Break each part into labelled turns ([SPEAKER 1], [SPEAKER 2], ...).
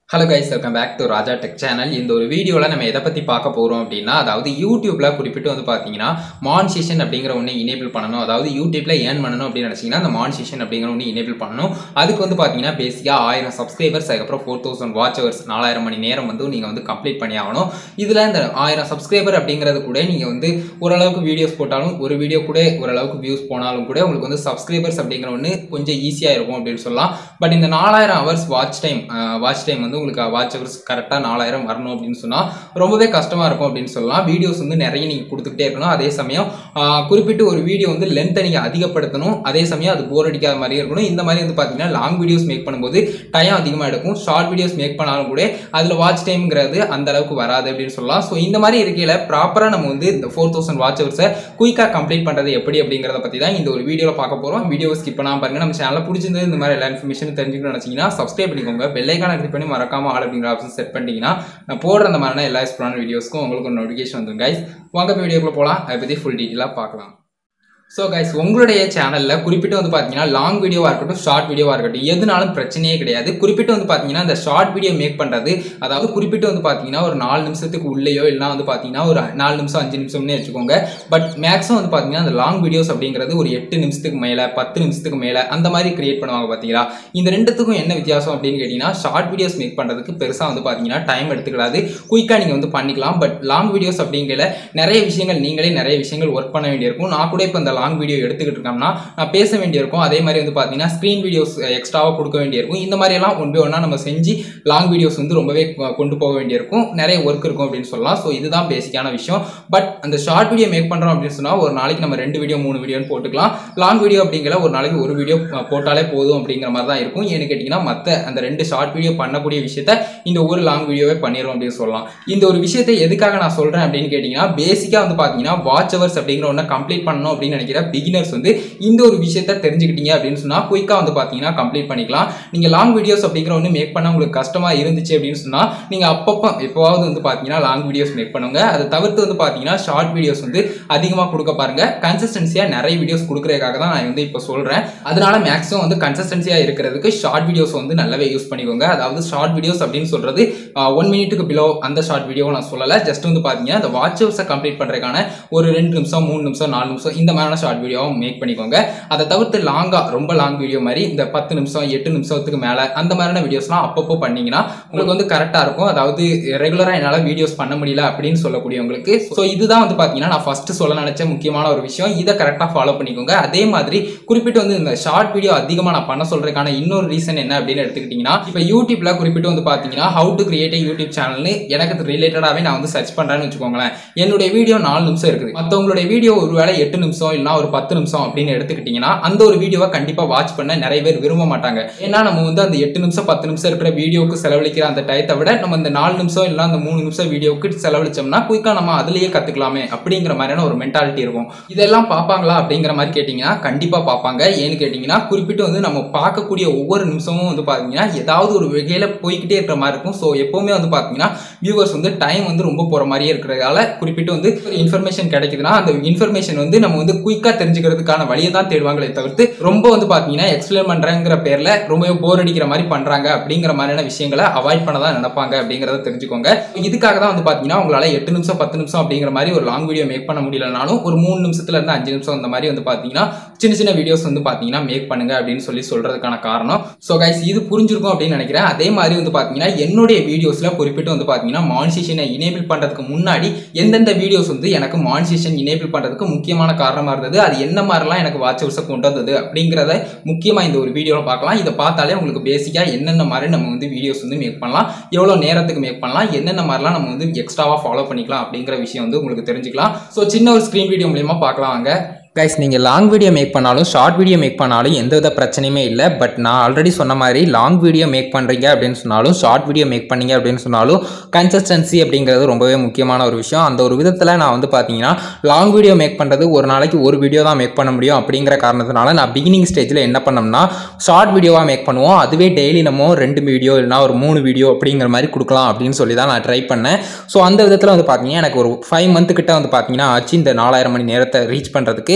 [SPEAKER 1] hello guys welcome back to Raja tech channel இந்த ஒரு வீடியோவில் நம்ம எதை பற்றி பார்க்க போகிறோம் அப்படின்னா அதாவது யூடியூப்பில் குறிப்பிட்டு வந்து பார்த்தீங்கன்னா மான்சேஷன் அப்படிங்கிற ஒன்று இனேபிள் பண்ணணும் அதாவது யூடியூப்பில் ஏர்ன் பண்ணணும் அப்படின்னு நினச்சிங்கன்னா அந்த மான்சேஷன் அப்படிங்கிற ஒன்று இனேபிள் பண்ணணும் அதுக்கு வந்து பார்த்தீங்கன்னா பேசிக்காக ஆயிரம் சப்ஸ்கிரைபர்ஸ் அதுக்கப்புறம் ஃபோர் தௌசண்ட் வாட்ச் ஹவர்ஸ் நாலாயிரம் மணி நேரம் வந்து நீங்கள் வந்து கம்ப்ளீட் பண்ணி ஆகணும் இதில் இந்த ஆயிரம் சப்ஸ்கிரைபர் அப்படிங்கிறது கூட நீங்கள் வந்து ஓரளவுக்கு வீடியோஸ் போட்டாலும் ஒரு வீடியோ கூட ஓரளவுக்கு வியூஸ் போனாலும் கூட உங்களுக்கு வந்து சப்ஸ்கிரைபர்ஸ் அப்படிங்கிற ஒன்று கொஞ்சம் ஈஸியாக இருக்கும் அப்படின்னு சொல்லலாம் பட் இந்த நாலாயிரம் hours watch time watch time வந்து உங்களுக்கு வாட்ச் ஹவர்ஸ் கரெக்டாக நாலாயிரம் வரணும் அப்படின்னு சொன்னால் ரொம்பவே கஷ்டமாக இருக்கும் அப்படின்னு சொல்லலாம் வீடியோஸ் வந்து நிறைய நீங்கள் கொடுத்துக்கிட்டே இருக்கணும் அதே சமயம் ஆஹ், குறிப்பிட்டு ஒரு வீடியோ வந்து லென்த்தை நீங்கள் அதிகப்படுத்தணும் அதே சமயம் அது போர் அடிக்காத மாதிரி இருக்கணும் இந்த மாதிரி வந்து பார்த்தீங்கன்னா லாங் வீடியோஸ் மேக் பண்ணும்போது டைம் அதிகமாக எடுக்கும் ஷார்ட் வீடியோஸ் மேக் பண்ணாலும் கூட அதில் வாட்ச் டைம்ங்கிறது அந்த அளவுக்கு வராது அப்படின்னு சொல்லலாம் ஸோ இந்த மாதிரி இருக்கையில் ப்ராப்பராக நம்ம வந்து இந்த ஃபோர் தௌசண்ட் வாட்ச் ஹவர்ஸை குயிக்காக கம்ப்ளீட் பண்ணுறது எப்படி அப்படிங்கிறத பற்றி தான் இந்த ஒரு வீடியோவில் பார்க்க போகிறோம் வீடியோ ஸ்கிப் பண்ணாமல் பாருங்க நம்ம சேனலில் பிடிச்சிருந்தது இந்த மாதிரி எல்லா இன்ஃபர்மேஷன் தெரிஞ்சுக்கணும்னு நினச்சிங்கன்னா சப்ஸ்கிரைப் பண்ணிக்கோங்க பெல்லைக்கான கிளிக் பண்ணி மறக்காம ஆல் அப்படிங்கிற ஆப்ஷன் செட் பண்ணிட்டீங்கன்னா நான் போடுற அந்த மாதிரியான எல்லா யூஸ்ஃபுல்லான வீடியோஸ்க்கும் உங்களுக்கு ஒரு நோட்டிஃபிகேஷன் வந்துடும் கைஸ் வாங்க போய் வீடியோக்குள்ள போகலாம் அதை பற்றி ஃபுல் டீட்டெயிலாக பார்க்கலாம் ஸோ கைஸ் உங்களுடைய சேனலில் குறிப்பிட்டு வந்து பார்த்தீங்கன்னா லாங் வீடியோவாக இருக்கட்டும் ஷார்ட் வீடியோவாக இருக்கட்டும் எதுனாலும் பிரச்சனையே கிடையாது குறிப்பிட்டு வந்து பார்த்தீங்கன்னா இந்த ஷார்ட் வீடியோ மேக் பண்ணுறது அதாவது குறிப்பிட்டு வந்து பார்த்தீங்கன்னா ஒரு நாலு நிமிஷத்துக்கு உள்ளேயோ இல்லைனா வந்து பார்த்தீங்கன்னா ஒரு நாலு நிமிஷம் அஞ்சு நிமிஷம்னே வச்சுக்கோங்க பட் மேக்ஸிமம் வந்து பார்த்தீங்கன்னா அந்த லாங் வீடியோஸ் அப்படிங்கிறது ஒரு எட்டு நிமிஷத்துக்கு மேலே பத்து நிமிஷத்துக்கு மேலே அந்த மாதிரி கிரியேட் பண்ணுவாங்க பார்த்தீங்களா இந்த ரெண்டுத்துக்கும் என்ன வித்தியாசம் அப்படின்னு கேட்டிங்கன்னா ஷார்ட் வீடியோஸ் மேக் பண்ணுறதுக்கு பெருசாக வந்து பார்த்தீங்கன்னா டைம் எடுத்துக்கிடாது குயிக்காக நீங்கள் வந்து பண்ணிக்கலாம் பட் லாங் வீடியோஸ் அப்படிங்கிற நிறைய விஷயங்கள் நீங்களே நிறைய விஷயங்கள் ஒர்க் பண்ண வேண்டியிருக்கும் நான் கூட இப்போ இந்த லாங் வீடியோ எடுத்துக்கிட்டு இருக்கோம்னா நான் பேச வேண்டியிருக்கும் அதே மாதிரி வந்து பார்த்தீங்கன்னா ஸ்க்ரீன் வீடியோஸ் எக்ஸ்ட்ராவாக கொடுக்க வேண்டியிருக்கும் இந்த மாதிரி எல்லாம் ஒன் பை ஒன்றா நம்ம செஞ்சு லாங் வீடியோஸ் வந்து ரொம்பவே கொ- கொண்டு போக வேண்டியிருக்கும் நிறைய ஒர்க் இருக்கும் அப்படின்னு சொல்லலாம் ஸோ இதுதான் பேசிக்கான விஷயம் பட் அந்த ஷார்ட் வீடியோ மேக் பண்ணுறோம் அப்படின்னு சொன்னால் ஒரு நாளைக்கு நம்ம ரெண்டு வீடியோ மூணு வீடியோன்னு போட்டுக்கலாம் லாங் வீடியோ அப்படிங்கிற ஒரு நாளைக்கு ஒரு வீடியோ போட்டாலே போதும் அப்படிங்கிற மாதிரி தான் இருக்கும் ஏன்னு கேட்டிங்கன்னா மற்ற அந்த ரெண்டு ஷார்ட் வீடியோ பண்ணக்கூடிய விஷயத்த இந்த ஒரு லாங் வீடியோவே பண்ணிடும் அப்படின்னு சொல்லலாம் இந்த ஒரு விஷயத்தை எதுக்காக நான் சொல்கிறேன் அப்படின்னு கேட்டிங்கன்னா பேசிக்காக வந்து பார்த்தீங்கன்னா வாட்ச் ஹவர்ஸ் அப்படிங்கிற ஒன்று கம்ப்ளீட் பண்ணணும் அப்படின்னு நினைக்கிற பிகினர்ஸ் வந்து இந்த ஒரு விஷயத்த தெரிஞ்சுக்கிட்டீங்க அப்படின்னு சொன்னால் குயிக்காக வந்து பார்த்தீங்கன்னா கம்ப்ளீட் பண்ணிக்கலாம் நீங்கள் லாங் வீடியோஸ் அப்படிங்கிற ஒன்று மேக் பண்ண உங்களுக்கு கஷ்டமாக இருந்துச்சு அப்படின்னு சொன்னால் நீங்கள் அப்பப்போ எப்போவாவது வந்து பார்த்தீங்கன்னா லாங் வீடியோஸ் மேக் பண்ணுங்க அதை தவிர்த்து வந்து பார்த்தீங்கன்னா ஷார்ட் வீடியோஸ் வந்து அதிகமாக கொடுக்க பாருங்க கன்சிஸ்டன்சியாக நிறைய வீடியோஸ் கொடுக்குறதுக்காக தான் நான் வந்து இப்போ சொல்கிறேன் அதனால மேக்ஸிமம் வந்து கன்சிஸ்டன்சியாக இருக்கிறதுக்கு ஷார்ட் வீடியோஸ் வந்து நல்லாவே யூஸ் பண்ணிக்கோங்க அதாவது ஷார்ட் வீடியோஸ் அப்படின்னு சொல்கிறது ஒன் மினிட்டுக்கு பிலோ அந்த ஷார்ட் வீடியோ நான் சொல்லலை ஜஸ்ட் வந்து பார்த்தீங்கன்னா அந்த வாட்ச் ஹவர்ஸை கம்ப்ளீட் பண்ணுறதுக்கான ஒரு ரெண்டு நிமிஷம் மூணு நிமிஷம் நாலு நிமிஷம் இந்த மாதிரியான ஷார்ட் வீடியோவும் மேக் பண்ணிக்கோங்க அதை தவிர்த்து லாங்காக ரொம்ப லாங் வீடியோ மாதிரி இந்த பத்து நிமிஷம் எட்டு நிமிஷத்துக்கு மேலே அந்த மாதிரியான வீடியோஸ்லாம் அப்பப்போ பண்ணீங்கன்னா உங்களுக்கு வந்து கரெக்டாக இருக்கும் அதாவது ரெகுலராக என்னால் வீடியோஸ் பண்ண முடியல அப்படின்னு சொல்லக்கூடியவங்களுக்கு ஸோ இதுதான் வந்து பார்த்தீங்கன்னா நான் ஃபர்ஸ்ட் சொல்ல நினச்ச முக்கியமான ஒரு விஷயம் இதை கரெக்டாக ஃபாலோ பண்ணிக்கோங்க அதே மாதிரி குறிப்பிட்டு வந்து இந்த ஷார்ட் வீடியோ அதிகமாக நான் பண்ண சொல்றதுக்கான இன்னொரு ரீசன் என்ன அப்படின்னு எடுத்துக்கிட்டிங்கன்னா இப்போ யூடியூப்ல குறிப்பிட்டு வந்து பார்த்தீங்கன்னா ஹவு டு கிரியேட் யூடியூப் சேனல்னு எனக்கு ரிலேட்டடாகவே நான் வந்து சர்ச் பண்ணுறேன்னு வச்சுக்கோங்களேன் என்னுடைய வீடியோ நாலு நிமிஷம் இருக்குது மற்றவங்களுடைய வீடியோ ஒருவேளை எட்டு நிமிஷம் இல்லைனா ஒரு பத்து நிமிஷம் அப்படின்னு எடுத்துக்கிட்டிங்கன்னா அந்த ஒரு வீடியோவை கண்டிப்பாக வாட்ச் பண்ண நிறைய பேர் விரும்ப மாட்டாங்க ஏன்னா நம்ம வந்து அந்த எட்டு நிமிஷம் பத்து நிமிஷம் இருக்கிற வீடியோவுக்கு செலவழிக்கிற அந்த டயத்தை விட நம்ம இந்த நாலு நிமிஷம் இல்லை அந்த மூணு நிமிஷம் வீடியோவுக்கு செலவழிச்சோம்னா குயிக்காக நம்ம அதுலயே கற்றுக்கலாமே அப்படிங்கிற மாதிரியான ஒரு மென்டாலிட்டி இருக்கும் இதெல்லாம் பார்ப்பாங்களா அப்படிங்கிற மாதிரி கேட்டிங்கன்னா கண்டிப்பாக பார்ப்பாங்க ஏன்னு கேட்டிங்கன்னா குறிப்பிட்டு வந்து நம்ம பார்க்கக்கூடிய ஒவ்வொரு நிமிஷமும் வந்து பார்த்தீங்கன்னா ஏதாவது ஒரு வகையில் போய்க்கிட்டே இருக்கிற மாதிரி இருக்கும் ஸோ எப்போவுமே வந்து பார்த்தீங்கன்னா வியூவர்ஸ் வந்து டைம் வந்து ரொம்ப போகிற மாதிரியே இருக்கிறதால குறிப்பிட்டு வந்து இன்ஃபர்மேஷன் கிடைக்குதுன்னா அந்த இன்ஃபர்மேஷன் வந்து நம்ம வந்து குயிக்காக தெரிஞ்சுக்கிறதுக்கான வழியை தான் தேடுவாங்களே தவிர்த்து ரொம்ப வந்து பார்த்தீங்கன்னா எக்ஸ்பிளைன் பண்ணுறேங்கிற பேரில் ரொம்ப போர் அடிக்கிற மாதிரி பண்ணுறாங்க அப்படிங்கிற மாதிரியான விஷயங்களை அவாய்ட் பண்ண தான் நினைப்பாங்க அப்படிங்கிறத தெரிஞ்சுக்கோங்க இதுக்காக தான் வந்து பார்த்தீங்கன்னா உங்களால் எட்டு நிமிஷம் பத்து நிமிஷம் அப்படிங்கிற மாதிரி ஒரு லாங் வீடியோ மேக் பண்ண முடியலனாலும் ஒரு மூணு நிமிஷத்துல இருந்து அஞ்சு நிமிஷம் அந்த மாதிரி வந்து பார்த்தீங்கன்னா சின்ன சின்ன வீடியோஸ் வந்து பார்த்தீங்கன்னா மேக் பண்ணுங்க அப்படின்னு சொல்லி சொல்றதுக்கான காரணம் ஸோ கைஸ் இது புரிஞ்சிருக்கும் அப்படின்னு நினைக்கிறேன் அதே மாதிரி வந்து பார்த்தீங்கன்னா என்னுடைய வீடியோஸில் குறிப்பிட்டு வந்து பார்த்தீங்கன்னா மானிசேஷனை இனேபிள் பண்ணுறதுக்கு முன்னாடி எந்தெந்த வீடியோஸ் வந்து எனக்கு மானிசேஷன் இனேபிள் பண்ணுறதுக்கு முக்கியமான காரணமாக இருந்தது அது என்ன மாதிரிலாம் எனக்கு வாட்ச் ஹவர்ஸை கொண்டு வந்தது அப்படிங்கிறத முக்கியமாக இந்த ஒரு வீடியோவில் பார்க்கலாம் இதை பார்த்தாலே உங்களுக்கு பேசிக்காக என்னென்ன மாதிரி நம்ம வந்து வீடியோஸ் வந்து மேக் பண்ணலாம் எவ்வளோ நேரத்துக்கு மேக் பண்ணலாம் என்னென்ன மாதிரிலாம் நம்ம வந்து எக்ஸ்ட்ராவாக ஃபாலோ பண்ணிக்கலாம் அப்படிங்கிற விஷயம் வந்து உங்களுக்கு தெரிஞ்சுக்கலாம் ஸோ சின்ன ஒரு ஸ்க்ரீன் வீடியோ மூலியமா பார்க்கலாம் வாங்க கைஸ் நீங்கள் லாங் வீடியோ மேக் பண்ணாலும் ஷார்ட் வீடியோ மேக் பண்ணாலும் எந்த வித பிரச்சனையுமே இல்லை பட் நான் ஆல்ரெடி சொன்ன மாதிரி லாங் வீடியோ மேக் பண்ணுறீங்க அப்படின்னு சொன்னாலும் ஷார்ட் வீடியோ மேக் பண்ணீங்க அப்படின்னு சொன்னாலும் கன்சிஸ்டன்சி அப்படிங்கிறது ரொம்பவே முக்கியமான ஒரு விஷயம் அந்த ஒரு விதத்தில் நான் வந்து பார்த்தீங்கன்னா லாங் வீடியோ மேக் பண்ணுறது ஒரு நாளைக்கு ஒரு வீடியோ தான் மேக் பண்ண முடியும் அப்படிங்கிற காரணத்தினால நான் பிகினிங் ஸ்டேஜில் என்ன பண்ணோம்னா ஷார்ட் வீடியோவாக மேக் பண்ணுவோம் அதுவே டெய்லி நம்ம ரெண்டு வீடியோ இல்லைனா ஒரு மூணு வீடியோ அப்படிங்கிற மாதிரி கொடுக்கலாம் அப்படின்னு சொல்லி தான் நான் ட்ரை பண்ணேன் ஸோ அந்த விதத்தில் வந்து பார்த்தீங்கன்னா எனக்கு ஒரு ஃபைவ் மந்த்து கிட்ட வந்து பார்த்தீங்கன்னா ஆச்சு இந்த நாலாயிரம் மணி நேரத்தை ரீச் பண்ணுறதுக்கு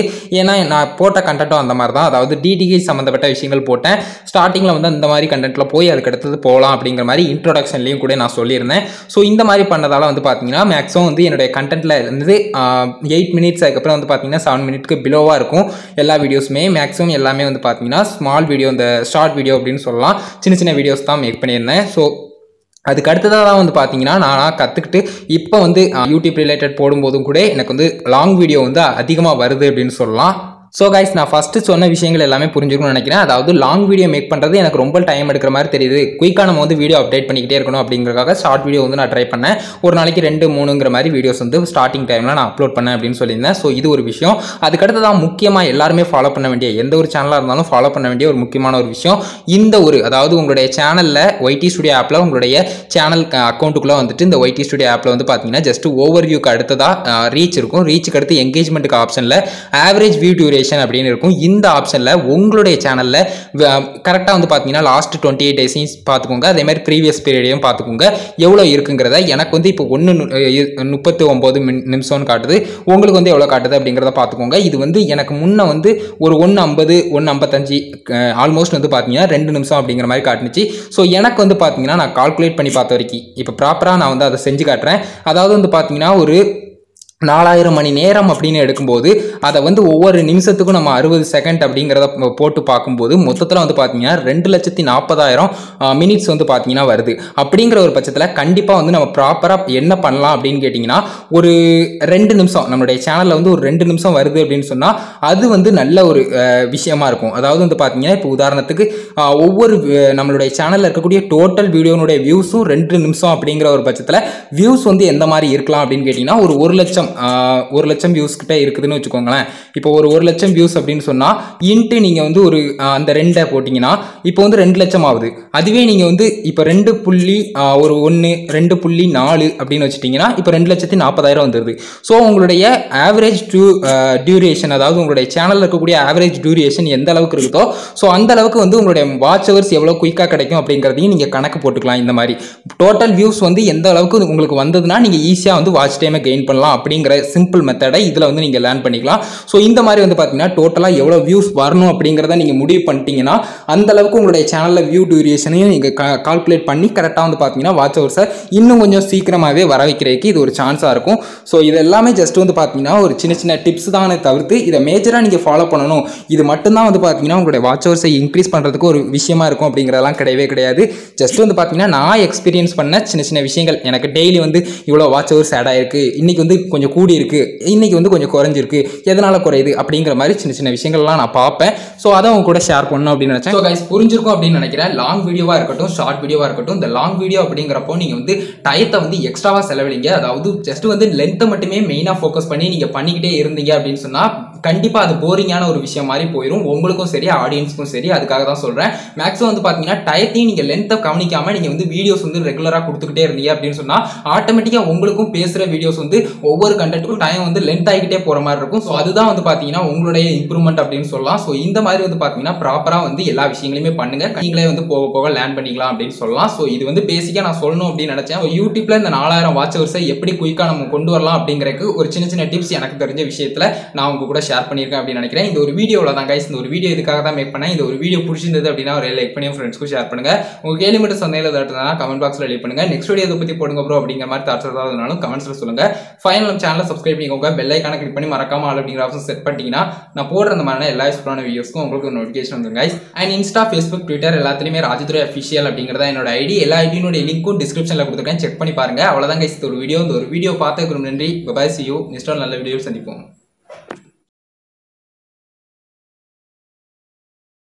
[SPEAKER 1] ஏன்னா நான் போட்ட கண்டென்ட்டும் அந்த மாதிரி தான் அதாவது டிடிகே சம்மந்தப்பட்ட விஷயங்கள் போட்டேன் ஸ்டார்டிங்கில் வந்து அந்த மாதிரி கண்டென்ட்டில் போய் அதுக்கு அடுத்தது போகலாம் அப்படிங்கிற மாதிரி இன்ட்ரோடக்ஷன்லையும் கூட நான் சொல்லியிருந்தேன் ஸோ இந்த மாதிரி பண்ணதால வந்து பார்த்தீங்கன்னா மேக்ஸிமம் வந்து என்னுடைய கண்டென்ட்டில் இருந்து எயிட் மினிட்ஸ் அதுக்கப்புறம் வந்து பார்த்தீங்கன்னா செவன் மினிட்க்கு பிலோவாக இருக்கும் எல்லா வீடியோஸுமே மேக்ஸிமம் எல்லாமே வந்து பார்த்தீங்கன்னா ஸ்மால் வீடியோ இந்த ஷார்ட் வீடியோ அப்படின்னு சொல்லலாம் சின்ன சின்ன வீடியோஸ் தான் மேக் பண்ணியிருந்தேன் ஸோ அதுக்கு அடுத்ததாக தான் வந்து பார்த்தீங்கன்னா நான் கற்றுக்கிட்டு இப்போ வந்து அஹ், யூடியூப் ரிலேட்டட் போடும்போதும் கூட எனக்கு வந்து லாங் வீடியோ வந்து அதிகமாக வருது அப்படின்னு சொல்லலாம் ஸோ கைஸ் நான் ஃபஸ்ட்டு சொன்ன விஷயங்கள் எல்லாமே புரிஞ்சுக்கணும்னு நினைக்கிறேன் அதாவது லாங் வீடியோ மேக் பண்ணுறது எனக்கு ரொம்ப டைம் எடுக்கிற மாதிரி தெரியுது குயிக்காக நம்ம வந்து வீடியோ அப்டேட் பண்ணிக்கிட்டே இருக்கணும் அப்படிங்கிறக்காக ஷார்ட் வீடியோ வந்து நான் ட்ரை பண்ணேன் ஒரு நாளைக்கு ரெண்டு மூணுங்கிற மாதிரி வீடியோஸ் வந்து ஸ்டார்டிங் டைமில் நான் அப்லோட் பண்ணேன் அப்படின்னு சொல்லியிருந்தேன் ஸோ இது ஒரு விஷயம் அதுக்கடுத்ததான் முக்கியமாக எல்லாருமே ஃபாலோ பண்ண வேண்டிய எந்த ஒரு சேனலாக இருந்தாலும் ஃபாலோ பண்ண வேண்டிய ஒரு முக்கியமான ஒரு விஷயம் இந்த ஒரு அதாவது உங்களுடைய சேனலில் ஒய்டி ஸ்டுடியோ ஆப்பில் உங்களுடைய சேனல் அக்கௌண்ட்டுக்குள்ளே வந்துட்டு இந்த ஒய்டி ஸ்டுடியோ ஆப்பில் வந்து பார்த்தீங்கன்னா ஜஸ்ட் ஓவர் வியூக்கு அடுத்ததாக ரீச் இருக்கும் ரீச்சுக்கு அடுத்து எங்கேஜ்மெண்ட்டுக்கு ஆப்ஷனில் ஆவரேஜ் வியூ டியூரேஷன் அப்படின்னு இருக்கும் இந்த ஆப்ஷனில் உங்களுடைய சேனலில் கரெக்டாக வந்து பார்த்தீங்கன்னா லாஸ்ட் டுவெண்ட்டி எயிட் டேஸையும் பார்த்துக்கோங்க அதே மாதிரி ப்ரீவியஸ் பீரியடையும் பார்த்துக்கோங்க எவ்வளோ இருக்குங்கிறத எனக்கு வந்து இப்போ ஒன்று முப்பத்தி ஒம்பது நிமிஷம்னு காட்டுது உங்களுக்கு வந்து எவ்வளோ காட்டுது அப்படிங்கிறத பார்த்துக்கோங்க இது வந்து எனக்கு முன்ன வந்து ஒரு ஒன்று ஐம்பது ஒன்று ஐம்பத்தஞ்சு ஆல்மோஸ்ட் வந்து பார்த்தீங்கன்னா ரெண்டு நிமிஷம் அப்படிங்கிற மாதிரி காட்டுனுச்சு ஸோ எனக்கு வந்து பார்த்தீங்கன்னா நான் கால்குலேட் பண்ணி பார்த்த வரைக்கும் இப்போ ப்ராப்பராக நான் வந்து அதை செஞ்சு காட்டுறேன் அதாவது வந்து பார்த்தீங்கன்னா ஒரு நாலாயிரம் மணி நேரம் அப்படின்னு எடுக்கும்போது அதை வந்து ஒவ்வொரு நிமிஷத்துக்கும் நம்ம அறுபது செகண்ட் அப்படிங்கிறத போ- போட்டு பார்க்கும்போது மொத்தத்தில் வந்து பார்த்தீங்கன்னா ரெண்டு லட்சத்தி நாற்பதாயிரம் மினிட்ஸ் வந்து பார்த்தீங்கன்னா வருது அப்படிங்கிற ஒரு பட்சத்தில் கண்டிப்பாக வந்து நம்ம ப்ராப்பராக என்ன பண்ணலாம் அப்படின்னு கேட்டிங்கன்னா ஒரு ரெண்டு நிமிஷம் நம்மளுடைய சேனலில் வந்து ஒரு ரெண்டு நிமிஷம் வருது அப்படின்னு சொன்னால் அது வந்து நல்ல ஒரு அஹ், விஷயமா இருக்கும் அதாவது வந்து பார்த்தீங்கன்னா இப்போ உதாரணத்துக்கு அஹ், ஒவ்வொரு அஹ், நம்மளுடைய சேனலில் இருக்கக்கூடிய டோட்டல் வீடியோனுடைய வியூஸும் ரெண்டு நிமிஷம் அப்படிங்கிற ஒரு பட்சத்தில் வியூஸ் வந்து எந்த மாதிரி இருக்கலாம் அப்படின்னு கேட்டிங்கன்னா ஒரு ஒரு லட்சம் ஆஹ், ஒரு லட்சம் வியூஸ் கிட்ட இருக்குதுன்னு வச்சுக்கோங்களேன் இப்போ ஒரு ஒரு லட்சம் வியூஸ் அப்படின்னு சொன்னால் இன்ட்டு நீங்கள் வந்து ஒரு ஆஹ், அந்த ரெண்டை போட்டிங்கன்னா இப்போ வந்து ரெண்டு லட்சம் ஆகுது அதுவே நீங்கள் வந்து இப்போ ரெண்டு புள்ளி ஆஹ், ஒரு ஒன்று ரெண்டு புள்ளி நாலு அப்படின்னு வச்சுட்டிங்கன்னா இப்போ ரெண்டு லட்சத்தி நாற்பதாயிரம் வந்துடுது ஸோ உங்களுடைய ஆவரேஜ் டியூ டியூரேஷன் அதாவது உங்களுடைய சேனலில் இருக்கக்கூடிய ஆவரேஜ் டியூரேஷன் எந்த அளவுக்கு இருக்குதோ ஸோ அந்த அளவுக்கு வந்து உங்களுடைய வாட்ச் ஹவர்ஸ் எவ்வளோ குயிக்காக கிடைக்கும் அப்படிங்கிறதையும் நீங்கள் கணக்கு போட்டுக்கலாம் இந்த மாதிரி டோட்டல் வியூஸ் வந்து எந்த அளவுக்கு உங்களுக்கு வந்ததுன்னா நீங்கள் ஈஸியாக வந்து வாட்ச் டைமை கெயின் பண்ணலாம் அப்படிங்கிற சிம்பிள் மெத்தடை இதில் வந்து நீங்கள் லேர்ன் பண்ணிக்கலாம் ஸோ இந்த மாதிரி வந்து பார்த்தீங்கன்னா டோட்டலாக எவ்வளோ வியூஸ் வரணும் அப்படிங்கிறத நீங்கள் முடிவு பண்ணிட்டீங்கன்னா அந்த அளவுக்கு உங்களுடைய சேனலில் வியூ டியூரேஷனையும் நீங்கள் கால்குலேட் பண்ணி கரெக்டாக வந்து பார்த்தீங்கன்னா வாட்ச் ஹவர்ஸை இன்னும் கொஞ்சம் சீக்கிரமாகவே வர வைக்கிறதுக்கு இது ஒரு சான்ஸாக இருக்கும் ஸோ இது எல்லாமே ஜஸ்ட் வந்து பார்த்தீங்கன்னா ஒரு சின்ன சின்ன டிப்ஸ் தானே தவிர்த்து இதை மேஜராக நீங்கள் ஃபாலோ பண்ணணும் இது மட்டும்தான் வந்து பார்த்தீங்கன்னா உங்களுடைய வாட்ச் ஹவர்ஸை இன்க்ரீஸ் பண்ணுறதுக்கு ஒரு விஷயமா இருக்கும் அப்படிங்கிறதெல்லாம் கிடையவே கிடையாது ஜஸ்ட் வந்து பார்த்தீங்கன்னா நான் எக்ஸ்பீரியன்ஸ் பண்ண சின்ன சின்ன விஷயங்கள் எனக்கு டெய்லி வந்து இவ்வளோ வாட்ச் ஹவர்ஸ் ஆட் ஆயிருக்கு இன்னைக்கு வந்து கொஞ்சம் கூடி இருக்கு இன்னைக்கு வந்து கொஞ்சம் குறைஞ்சிருக்கு எதனால குறையுது அப்படிங்கிற மாதிரி சின்ன சின்ன விஷயங்கள்லாம் நான் பார்ப்பேன் ஸோ அதை அவங்க கூட ஷேர் பண்ணணும் அப்படின்னு நினைச்சேன் ஸோ கைஸ் புரிஞ்சிருக்கும் அப்படின்னு நினைக்கிறேன் லாங் வீடியோவாக இருக்கட்டும் ஷார்ட் வீடியோவாக இருக்கட்டும் இந்த லாங் வீடியோ அப்படிங்கிறப்போ நீங்கள் வந்து டயத்தை வந்து எக்ஸ்ட்ராவாக செலவழிங்க அதாவது ஜஸ்ட் வந்து லென்த்தை மட்டுமே மெயினாக ஃபோக்கஸ் பண்ணி நீங்கள் பண்ணிக்கிட்டே இருந்தீங்க அப்படின்னு சொன்னால் கண்டிப்பாக அது போரிங்கான ஒரு விஷயம் மாதிரி போயிடும் உங்களுக்கும் சரி ஆடியன்ஸுக்கும் சரி அதுக்காக தான் சொல்கிறேன் மேக்ஸிமம் வந்து பார்த்தீங்கன்னா டயத்தையும் நீங்கள் லென்த்தை கவனிக்காமல் நீங்கள் வந்து வீடியோஸ் வந்து ரெகுலராக கொடுத்துக்கிட்டே இருந்தீங்க அப்படின்னு சொன்னால் ஆட்டோமேட்டிக்காக உங்களுக்கும் பேசுகிற வீடியோஸ் வந்து ஒவ்வொரு கண்டென்ட்டுக்கும் டைம் வந்து லென்த் ஆகிக்கிட்டே போகிற மாதிரி இருக்கும் ஸோ அதுதான் வந்து பார்த்தீங்கன்னா உங்களுடைய இம்ப்ரூவ்மெண்ட் அப்படின்னு சொல்லலாம் ஸோ இந்த மாதிரி வந்து பார்த்தீங்கன்னா ப்ராப்பராக வந்து எல்லா விஷயங்களையுமே பண்ணுங்க நீங்களே வந்து போக போக லேர்ன் பண்ணிக்கலாம் அப்படின்னு சொல்லலாம் ஸோ இது வந்து பேசிக்காக நான் சொல்லணும் அப்படின்னு நினச்சேன் So, யூடியூப்ல இந்த நாலாயிரம் வாட்ச் ஹவர்ஸை எப்படி குயிக்காக நம்ம கொண்டு வரலாம் அப்படிங்கிறதுக்கு ஒரு சின்ன சின்ன டிப்ஸ் எனக்கு தெரிஞ்ச விஷயத்தில் நான் உங்க கூட ஷேர் பண்ணியிருக்கேன் அப்படின்னு நினைக்கிறேன் இந்த ஒரு வீடியோவில் தான் கைஸ் இந்த ஒரு வீடியோ இதுக்காக தான் மேக் பண்ணேன் இந்த ஒரு வீடியோ பிடிச்சிருந்தது அப்படின்னா ஒரு லைக் பண்ணி ஃப்ரெண்ட்ஸ்க்கும் ஷேர் பண்ணுங்க உங்க கேள்வி மட்டும் சந்தையில் ஏதாவது கமெண்ட் பாக்ஸில் லைக் பண்ணுங்க நெக்ஸ்ட் வீடியோ இதை பற்றி போடுங்க ப்ரோ அப்படிங்கிற மாதிரி தாட்ஸ் ஏதாவதுனாலும் கமெண்ட்ஸில் சொல்லுங்க ஃபைனல் நம்ம சேனலை சப்ஸ்கிரைப் பண்ணிக்கோங்க பெல் ஐக்கான கிளிக் பண்ணி மறக்காம ஆல் அப்படிங்கிற ஆப்ஷன் செட் பண்ணிட்டீங்கன்னா நான் போடுற அந்த மாதிரி எல்லா யூஸ்ஃபுல்லான வீடியோஸ்க்கும் உங்களுக்கு நோட்டிஃபிகேஷன் வந்துரும் guys and insta Facebook Twitter எல்லாத்துலேயுமே ராஜதுரை அஃபிஷியல் அப்படிங்கிறத என்னோட ஐடி எல்லா ஐடியினுடைய லிங்க்கும் டிஸ்கிரிப்ஷனில் கொடுத்துருக்கேன் செக் பண்ணி பாருங்க அவ்வளோதான் கைஸ் இந்த ஒரு வீடியோ இந்த ஒரு வீடியோ பார்த்துக்கு நன்றி பபாய் சி யூ நெக்ஸ்ட் நல்ல வீடியோ சந்திப்போம்